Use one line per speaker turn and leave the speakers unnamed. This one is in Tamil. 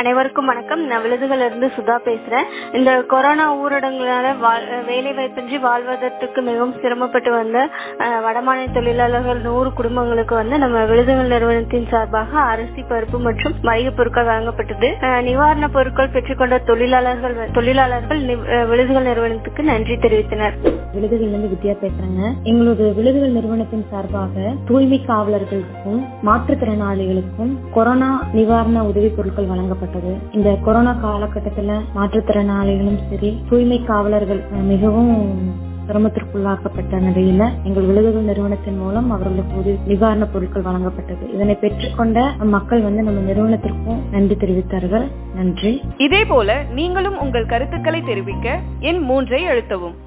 அனைவருக்கும் வணக்கம் நான் விழுதுகள் இருந்து சுதா பேசுறேன் இந்த கொரோனா ஊரடங்குனால வேலை வாய்ப்பின்றி வாழ்வதற்கு மிகவும் சிரமப்பட்டு வந்த அஹ், வடமாநில தொழிலாளர்கள் நூறு குடும்பங்களுக்கு வந்து நம்ம விழுதுகள் நிறுவனத்தின் சார்பாக அரிசி பருப்பு மற்றும் மளிகை பொருட்கள் வழங்கப்பட்டது அஹ், நிவாரணப் பொருட்கள் பெற்றுக்கொண்ட தொழிலாளர்கள் தொழிலாளர்கள் நி- அஹ், விழுதுகள் நிறுவனத்துக்கு நன்றி தெரிவித்தனர்
விழுதுகள்ல இருந்து வித்யா பேசுறேங்க எங்களோட விழுதுகள் நிறுவனத்தின் சார்பாக தூய்மை காவலர்களுக்கும் மாற்றுத்திறனாளிகளுக்கும் கொரோனா நிவாரண உதவி பொருட்கள் வழங்கப்பட்டது இந்த கொரோனா காலகட்டத்துல மாற்றுத்திறனாளிகளும் சரி தூய்மை காவலர்கள் அஹ், மிகவும் சிரமத்திற்குள்ளாக்கப்பட்ட நிலையில எங்கள் விழுதுகள் நிறுவனத்தின் மூலம் அவர்களுக்கு உதவி நிவாரண பொருட்கள் வழங்கப்பட்டது இதனை பெற்றுக்கொண்ட மக்கள் வந்து நம்ம நிறுவனத்திற்கும் நன்றி தெரிவித்தார்கள் நன்றி
இதேபோல நீங்களும் உங்கள் கருத்துக்களை தெரிவிக்க எண் மூன்றை அழுத்தவும்